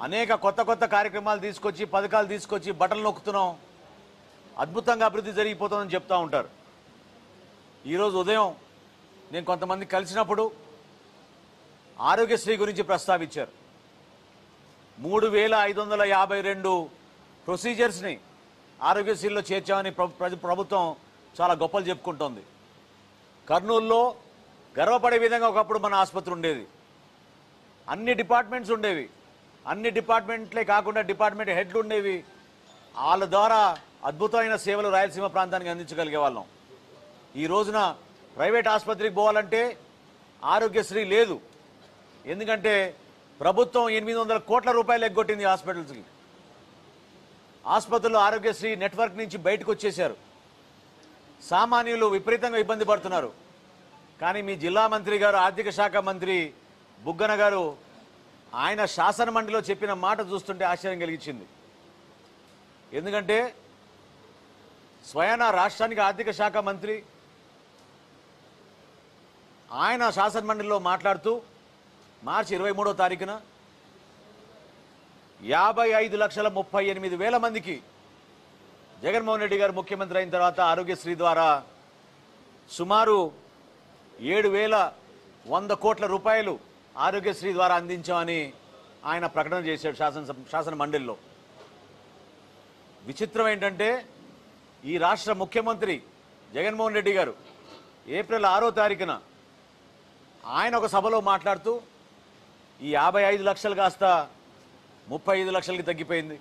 అనేక కొత్త కొత్త కార్యక్రమాలు తీసుకొచ్చి పథకాలు తీసుకొచ్చి బట్టలు నొక్కుతున్నాం అద్భుతంగా అభివృద్ధి జరిగిపోతుందని చెప్తా ఉంటారు ఈరోజు ఉదయం నేను కొంతమంది కలిసినప్పుడు ఆరోగ్యశ్రీ గురించి ప్రస్తావించారు మూడు వేల ఐదు వందల యాభై రెండు ప్రొసీజర్స్ని ఆరోగ్యశ్రీలో చేర్చామని ప్ర- ప్ర- ప్రభుత్వం చాలా గొప్పలు చెప్పుకుంటోంది కర్నూలులో గర్వపడే విధంగా ఒకప్పుడు మన ఆసుపత్రి ఉండేది అన్ని డిపార్ట్మెంట్స్ ఉండేవి అన్ని డిపార్ట్మెంట్లే కాకుండా డిపార్ట్మెంట్ హెడ్లు ఉండేవి వాళ్ళ ద్వారా అద్భుతమైన సేవలు రాయలసీమ ప్రాంతానికి అందించగలిగే వాళ్ళం ఈ రోజున ప్రైవేట్ ఆసుపత్రికి పోవాలంటే ఆరోగ్యశ్రీ లేదు ఎందుకంటే ప్రభుత్వం ఎనిమిది వందల కోట్ల రూపాయలు ఎగ్గొట్టింది హాస్పిటల్స్కి ఆసుపత్రులు ఆరోగ్యశ్రీ నెట్వర్క్ నుంచి బయటకు వచ్చేశారు సామాన్యులు విపరీతంగా ఇబ్బంది పడుతున్నారు కానీ మీ జిల్లా మంత్రి గారు ఆర్థిక శాఖ మంత్రి బుగ్గన గారు ఆయన శాసన మండలిలో చెప్పిన మాట చూస్తుంటే ఆశ్చర్యం కలిగించింది ఎందుకంటే స్వయాన రాష్ట్రానికి ఆర్థిక శాఖ మంత్రి ఆయన శాసన మండలిలో మాట్లాడుతూ మార్చి ఇరవై మూడో తారీఖున యాభై ఐదు లక్షల ముప్పై ఎనిమిది వేల మందికి జగన్మోహన్ రెడ్డి గారు ముఖ్యమంత్రి అయిన తర్వాత ఆరోగ్యశ్రీ ద్వారా సుమారు ఏడు వేల వంద కోట్ల రూపాయలు ఆరోగ్యశ్రీ ద్వారా అందించామని ఆయన ప్రకటన చేశాడు శాసన శాసన మండలిలో విచిత్రం ఏంటంటే ఈ రాష్ట్ర ముఖ్యమంత్రి జగన్మోహన్ రెడ్డి గారు ఏప్రిల్ ఆరో తారీఖున ఆయన ఒక సభలో మాట్లాడుతూ ఈ యాభై ఐదు లక్షలు కాస్త ముప్పై ఐదు లక్షలకి తగ్గిపోయింది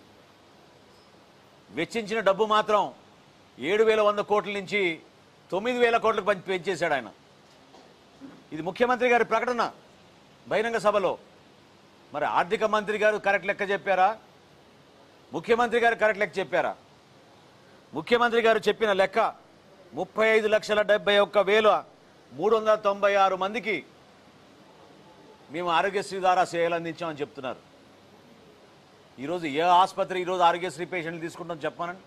వెచ్చించిన డబ్బు మాత్రం ఏడు వేల వంద కోట్ల నుంచి తొమ్మిది వేల కోట్లకు పెంచి- పెంచేశాడు ఆయన ఇది ముఖ్యమంత్రి గారి ప్రకటన బహిరంగ సభలో మరి ఆర్థిక మంత్రి గారు కరెక్ట్ లెక్క చెప్పారా ముఖ్యమంత్రి గారు కరెక్ట్ లెక్క చెప్పారా ముఖ్యమంత్రి గారు చెప్పిన లెక్క ముప్పై ఐదు లక్షల డెబ్బై ఒక్క వేల మూడు వందల తొంభై ఆరు మందికి మేము ఆరోగ్యశ్రీ ద్వారా సేవలు అందించామని చెప్తున్నారు ఈరోజు ఏ ఆసుపత్రి ఈరోజు ఆరోగ్యశ్రీ పేషెంట్లు తీసుకుంటాం చెప్పానండి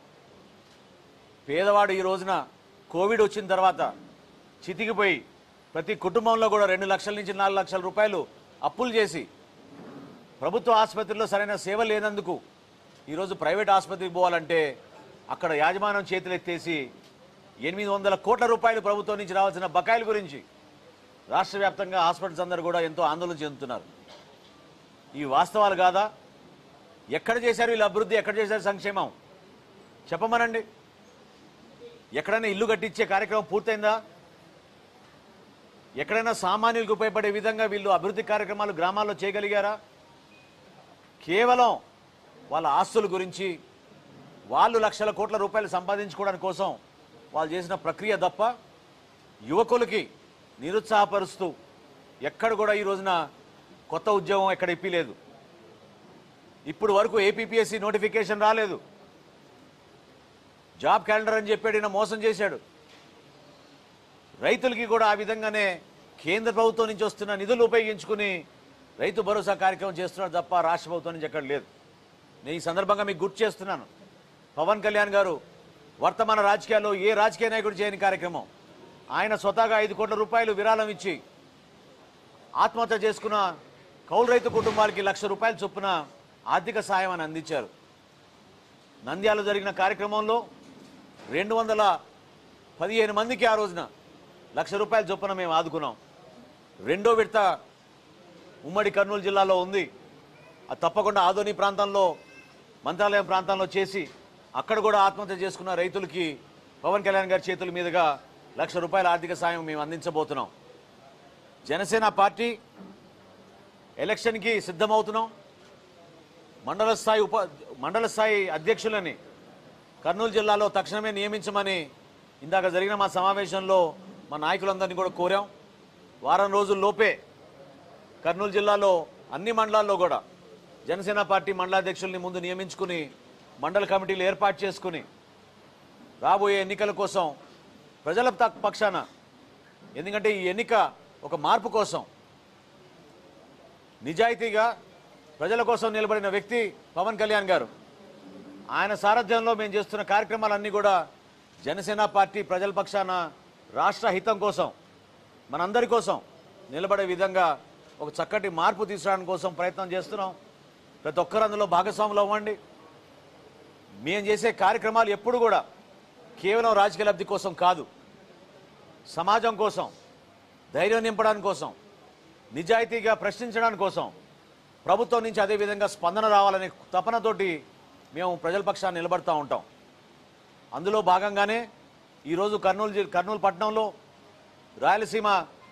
పేదవాడు ఈ రోజున కోవిడ్ వచ్చిన తర్వాత చితికిపోయి ప్రతి కుటుంబంలో కూడా రెండు లక్షల నుంచి నాలుగు లక్షల రూపాయలు అప్పులు చేసి ప్రభుత్వ ఆసుపత్రిలో సరైన సేవ లేనందుకు ఈరోజు ప్రైవేట్ ఆసుపత్రికి పోవాలంటే అక్కడ యాజమాన్యం చేతులు ఎత్తేసి ఎనిమిది వందల కోట్ల రూపాయలు ప్రభుత్వం నుంచి రావాల్సిన బకాయిల గురించి రాష్ట్ర వ్యాప్తంగా హాస్పిటల్స్ అందరూ కూడా ఎంతో ఆందోళన చెందుతున్నారు ఈ వాస్తవాలు కాదా ఎక్కడ చేశారు వీళ్ళు అభివృద్ధి ఎక్కడ చేశారు సంక్షేమం చెప్పమనండి ఎక్కడైనా ఇల్లు కట్టించే కార్యక్రమం పూర్తయిందా ఎక్కడైనా సామాన్యులకు ఉపయోగపడే విధంగా వీళ్ళు అభివృద్ధి కార్యక్రమాలు గ్రామాల్లో చేయగలిగారా కేవలం వాళ్ళ ఆస్తుల గురించి వాళ్ళు లక్షల కోట్ల రూపాయలు సంపాదించుకోవడానికి కోసం వాళ్ళు చేసిన ప్రక్రియ తప్ప యువకులకి నిరుత్సాహపరుస్తూ ఎక్కడ కూడా ఈ రోజున కొత్త ఉద్యోగం ఎక్కడ ఇప్పిలేదు ఇప్పుడు వరకు ఏపీపీఎస్సీ నోటిఫికేషన్ రాలేదు జాబ్ క్యాలెండర్ అని చెప్పాడు ఈయన మోసం చేశాడు రైతులకి కూడా ఆ విధంగానే కేంద్ర ప్రభుత్వం నుంచి వస్తున్న నిధులు ఉపయోగించుకుని రైతు భరోసా కార్యక్రమం చేస్తున్నాడు తప్ప రాష్ట్ర ప్రభుత్వం నుంచి ఎక్కడ లేదు నేను ఈ సందర్భంగా మీకు గుర్తు చేస్తున్నాను పవన్ కళ్యాణ్ గారు వర్తమాన రాజకీయాల్లో ఏ రాజకీయ నాయకుడు చేయని కార్యక్రమం ఆయన స్వతహాగా ఐదు కోట్ల రూపాయలు విరాళం ఇచ్చి ఆత్మహత్య చేసుకున్న కౌలు రైతు కుటుంబాలకి లక్ష రూపాయల చొప్పున ఆర్థిక సాయం అని అందించారు నంద్యాలలో జరిగిన కార్యక్రమంలో రెండు వందల పదిహేను మందికి ఆ రోజున లక్ష రూపాయల చొప్పున మేము ఆదుకున్నాం రెండో విడత ఉమ్మడి కర్నూలు జిల్లాలో ఉంది అది తప్పకుండా ఆదోని ప్రాంతంలో మంత్రాలయం ప్రాంతంలో చేసి అక్కడ కూడా ఆత్మహత్య చేసుకున్న రైతులకి పవన్ కళ్యాణ్ గారి చేతుల మీదుగా లక్ష రూపాయల ఆర్థిక సాయం మేము అందించబోతున్నాం జనసేన పార్టీ ఎలక్షన్కి సిద్ధమవుతున్నాం మండల స్థాయి ఉప మండల స్థాయి అధ్యక్షులని కర్నూలు జిల్లాలో తక్షణమే నియమించమని ఇందాక జరిగిన మా సమావేశంలో మా నాయకులందరినీ కూడా కోరాం వారం రోజుల్లోపే కర్నూలు జిల్లాలో అన్ని మండలాల్లో కూడా జనసేన పార్టీ మండలాధ్యక్షుల్ని ముందు నియమించుకుని మండల కమిటీలు ఏర్పాటు చేసుకుని రాబోయే ఎన్నికల కోసం ప్రజల త- పక్షాన ఎందుకంటే ఈ ఎన్నిక ఒక మార్పు కోసం నిజాయితీగా ప్రజల కోసం నిలబడిన వ్యక్తి పవన్ కళ్యాణ్ గారు ఆయన సారథ్యంలో మేము చేస్తున్న కార్యక్రమాలన్నీ కూడా జనసేన పార్టీ ప్రజల పక్షాన రాష్ట్ర హితం కోసం మనందరి కోసం నిలబడే విధంగా ఒక చక్కటి మార్పు తీసుకురావడం కోసం ప్రయత్నం చేస్తున్నాం ప్రతి ఒక్కరు అందులో భాగస్వాములు అవ్వండి మేము చేసే కార్యక్రమాలు ఎప్పుడు కూడా కేవలం రాజకీయ లబ్ధి కోసం కాదు సమాజం కోసం ధైర్యం నింపడానికి కోసం నిజాయితీగా ప్రశ్నించడానికి కోసం ప్రభుత్వం నుంచి అదేవిధంగా స్పందన రావాలనే తపనతోటి మేము ప్రజల పక్షాన్ని నిలబడతా ఉంటాం అందులో భాగంగానే ఈరోజు కర్నూలు జిల్లా కర్నూలు పట్టణంలో రాయలసీమ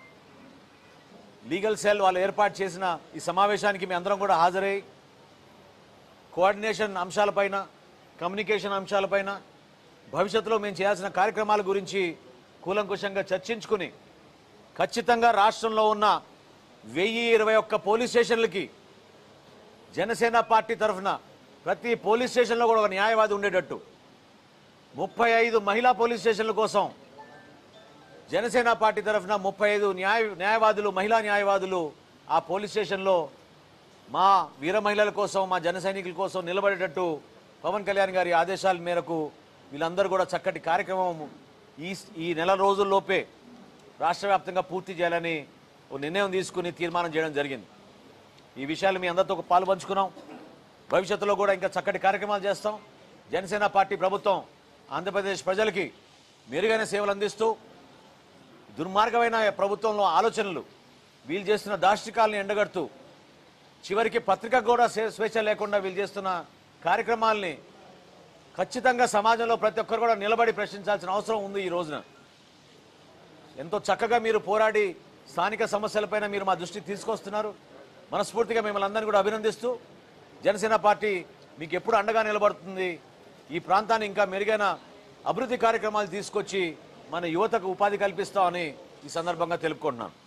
లీగల్ సెల్ వాళ్ళు ఏర్పాటు చేసిన ఈ సమావేశానికి మీ అందరం కూడా హాజరై కోఆర్డినేషన్ అంశాలపైన కమ్యూనికేషన్ అంశాలపైన భవిష్యత్తులో మేము చేయాల్సిన కార్యక్రమాల గురించి కూలంకుషంగా చర్చించుకుని ఖచ్చితంగా రాష్ట్రంలో ఉన్న వెయ్యి ఇరవై ఒక్క పోలీస్ స్టేషన్లకి జనసేన పార్టీ తరఫున ప్రతి పోలీస్ స్టేషన్లో కూడా ఒక న్యాయవాది ఉండేటట్టు ముప్పై ఐదు మహిళా పోలీస్ స్టేషన్ల కోసం జనసేన పార్టీ తరఫున ముప్పై ఐదు న్యాయ న్యాయవాదులు మహిళా న్యాయవాదులు ఆ పోలీస్ స్టేషన్లో మా వీర మహిళల కోసం మా జన సైనికుల కోసం నిలబడేటట్టు పవన్ కళ్యాణ్ గారి ఆదేశాల మేరకు వీళ్ళందరూ కూడా చక్కటి కార్యక్రమం ఈ ఈ నెల రోజుల్లోపే రాష్ట్ర వ్యాప్తంగా పూర్తి చేయాలని ఓ నిర్ణయం తీసుకుని తీర్మానం చేయడం జరిగింది ఈ విషయాలు మీ అందరితో పాలు పంచుకున్నాం భవిష్యత్తులో కూడా ఇంకా చక్కటి కార్యక్రమాలు చేస్తాం జనసేన పార్టీ ప్రభుత్వం ఆంధ్రప్రదేశ్ ప్రజలకి మెరుగైన సేవలు అందిస్తూ దుర్మార్గమైన ప్రభుత్వంలో ఆలోచనలు వీళ్ళు చేస్తున్న దాష్టికాలను ఎండగడుతూ చివరికి పత్రిక కూడా స్వే- స్వేచ్ఛ లేకుండా వీళ్ళు చేస్తున్న కార్యక్రమాల్ని ఖచ్చితంగా సమాజంలో ప్రతి ఒక్కరు కూడా నిలబడి ప్రశ్నించాల్సిన అవసరం ఉంది ఈ రోజున ఎంతో చక్కగా మీరు పోరాడి స్థానిక సమస్యలపైన మీరు మా దృష్టికి తీసుకొస్తున్నారు మనస్ఫూర్తిగా మిమ్మల్ని అందరినీ కూడా అభినందిస్తూ జనసేన పార్టీ మీకు ఎప్పుడు అండగా నిలబడుతుంది ఈ ప్రాంతాన్ని ఇంకా మెరుగైన అభివృద్ధి కార్యక్రమాలు తీసుకొచ్చి మన యువతకు ఉపాధి కల్పిస్తామని ఈ సందర్భంగా తెలుపుకుంటున్నాను